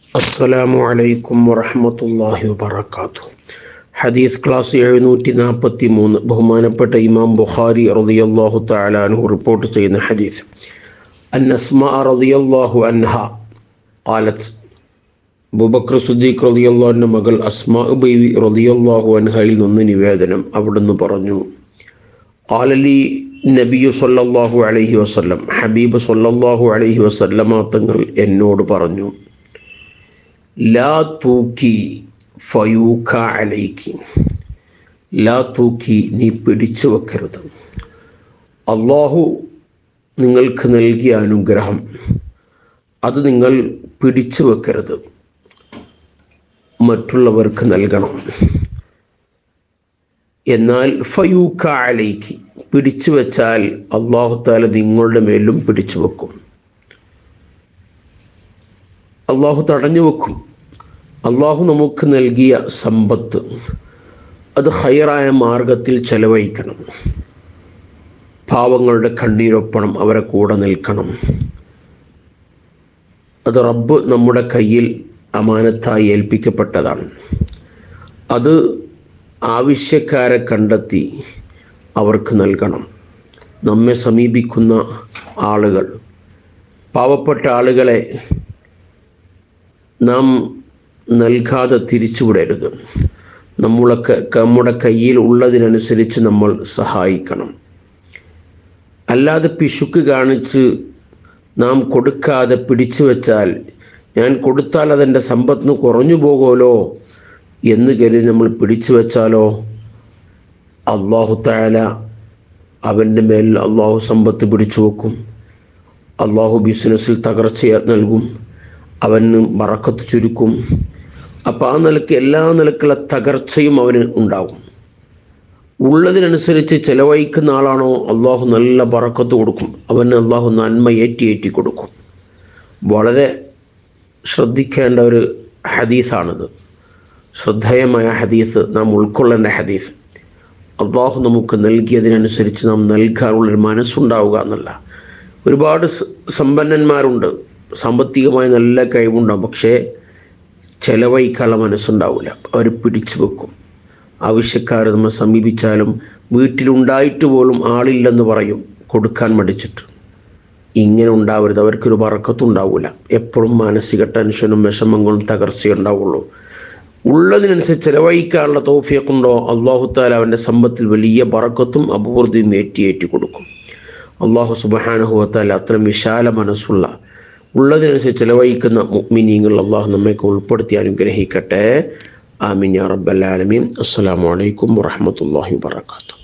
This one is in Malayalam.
അസ്സലാമു അലൈക്കും വറഹ്മത്തുള്ളാഹി വബറകാതുഹു ഹദീസ് ക്ലാസ് എഴുന്നൂറ്റി നാൽപ്പത്തി മൂന്ന് ബഹുമാനപ്പെട്ട ഇമാം ബുഖാരി റളിയല്ലാഹു തആല അൻഹു റിപ്പോർട്ട് ചെയ്യുന്ന ഹദീസ് അൻ അസ്മാ റളിയല്ലാഹു അൻഹ ഖാലത്ത് അബൂബക്കർ സുദ്ദീഖ് റളിയല്ലാഹുവിൻ്റെ മകൾ അസ്മാ ബൈവി റളിയല്ലാഹു അൻഹയിൽ നിന്ന് നിവേദനം അവിടുന്ന് പറഞ്ഞു ഖാലലി നബിയു സല്ലല്ലാഹു അലൈഹി വസല്ലം ഹബീബ് സല്ലല്ലാഹു അലൈഹി വസല്ലമ തങ്ങൾ എന്നോട് പറഞ്ഞു ലാ തൂക്കി ഫയൂക്ക അലൈക്കി ലാ തൂക്കി നീ പിടിച്ചു വെക്കരുത് അള്ളാഹു നിങ്ങൾക്ക് നൽകിയ അനുഗ്രഹം അത് നിങ്ങൾ പിടിച്ചു വെക്കരുത് മറ്റുള്ളവർക്ക് നൽകണം എന്നാൽ ഫയൂക്ക അലൈക്ക് പിടിച്ചു വെച്ചാൽ അള്ളാഹു താല നിങ്ങളുടെ മേലും പിടിച്ചു വെക്കും അള്ളാഹു തടഞ്ഞു വെക്കും അള്ളാഹു നമുക്ക് നൽകിയ സമ്പത്ത് അത് ഹയറായ മാർഗത്തിൽ ചെലവഴിക്കണം പാവങ്ങളുടെ കണ്ണീരൊപ്പണം അവരെ കൂടെ നിൽക്കണം അത് റബ്ബ് നമ്മുടെ കയ്യിൽ അമാനത്തായി ഏൽപ്പിക്കപ്പെട്ടതാണ് അത് ആവശ്യക്കാരെ കണ്ടെത്തി അവർക്ക് നൽകണം നമ്മെ സമീപിക്കുന്ന ആളുകൾ പാവപ്പെട്ട ആളുകളെ നാം നൽകാതെ തിരിച്ചുവിടരുത് നമ്മളൊക്കെ നമ്മുടെ കയ്യിൽ ഉള്ളതിനനുസരിച്ച് നമ്മൾ സഹായിക്കണം അല്ലാതെ പിശുക്ക് കാണിച്ച് നാം കൊടുക്കാതെ പിടിച്ചു വെച്ചാൽ ഞാൻ കൊടുത്താൽ അതെൻ്റെ സമ്പത്തിന് കുറഞ്ഞു പോകുമല്ലോ എന്ന് കരുതി നമ്മൾ പിടിച്ചു വെച്ചാലോ അള്ളാഹു താല അവൻ്റെ മേൽ അള്ളാഹു സമ്പത്ത് പിടിച്ചു വെക്കും അള്ളാഹു ബിസിനസ്സിൽ തകർച്ച നൽകും അവന് മറക്കത്ത് ചുരുക്കും അപ്പം ആ നിലയ്ക്ക് എല്ലാ നിലക്കുള്ള തകർച്ചയും അവന് ഉണ്ടാവും ഉള്ളതിനനുസരിച്ച് ചെലവഴിക്കുന്ന ആളാണോ അള്ളാഹു നല്ല പറക്കത്ത് കൊടുക്കും അവന് അള്ളാഹു നന്മ ഏറ്റി ഏറ്റി കൊടുക്കും വളരെ ശ്രദ്ധിക്കേണ്ട ഒരു ഹദീസാണിത് ശ്രദ്ധേയമായ ഹദീസ് നാം ഉൾക്കൊള്ളേണ്ട ഹദീസ് അള്ളാഹു നമുക്ക് നൽകിയതിനനുസരിച്ച് നാം നൽകാനുള്ളൊരു മനസ്സുണ്ടാവുക എന്നല്ല ഒരുപാട് സമ്പന്നന്മാരുണ്ട് സാമ്പത്തികമായി നല്ല കഴിവുണ്ടാവും പക്ഷേ ചെലവഴിക്കാനുള്ള മനസ്സുണ്ടാവില്ല അവർ പിടിച്ചു വെക്കും ആവശ്യക്കാർ നമ്മൾ സമീപിച്ചാലും വീട്ടിലുണ്ടായിട്ട് പോലും ആളില്ലെന്ന് പറയും കൊടുക്കാൻ മടിച്ചിട്ട് ഇങ്ങനെ ഉണ്ടാവരുത് അവർക്കൊരു വറക്കത്തുണ്ടാവില്ല എപ്പോഴും മാനസിക ടെൻഷനും വിഷമങ്ങളും തകർച്ചയും ഉണ്ടാവുള്ളൂ ഉള്ളതിനനുസരിച്ച് ചെലവഴിക്കാനുള്ള തോഫിയൊക്കെയുണ്ടോ അള്ളാഹുത്താല അവൻ്റെ സമ്പത്തിൽ വലിയ പറക്കത്തും അപൂർത്തിയും ഏറ്റി ഏറ്റി കൊടുക്കും അള്ളാഹു സുബഹാനുഹുവത്താല അത്രയും വിശാല മനസ്സുള്ള ഉള്ളതിനനുസരിച്ച് ചെലവഴിക്കുന്ന മുഗ്മിനീങ്ങൾ അള്ളാഹു നമ്മയൊക്കെ ഉൾപ്പെടുത്തി അനുഗ്രഹിക്കട്ടെ ആമീൻ യാ റബ്ബൽ ആലമീൻ അസ്സലാമു അലൈക്കും വറഹ്മത്തുള്ളാഹി വബറകാതുഹു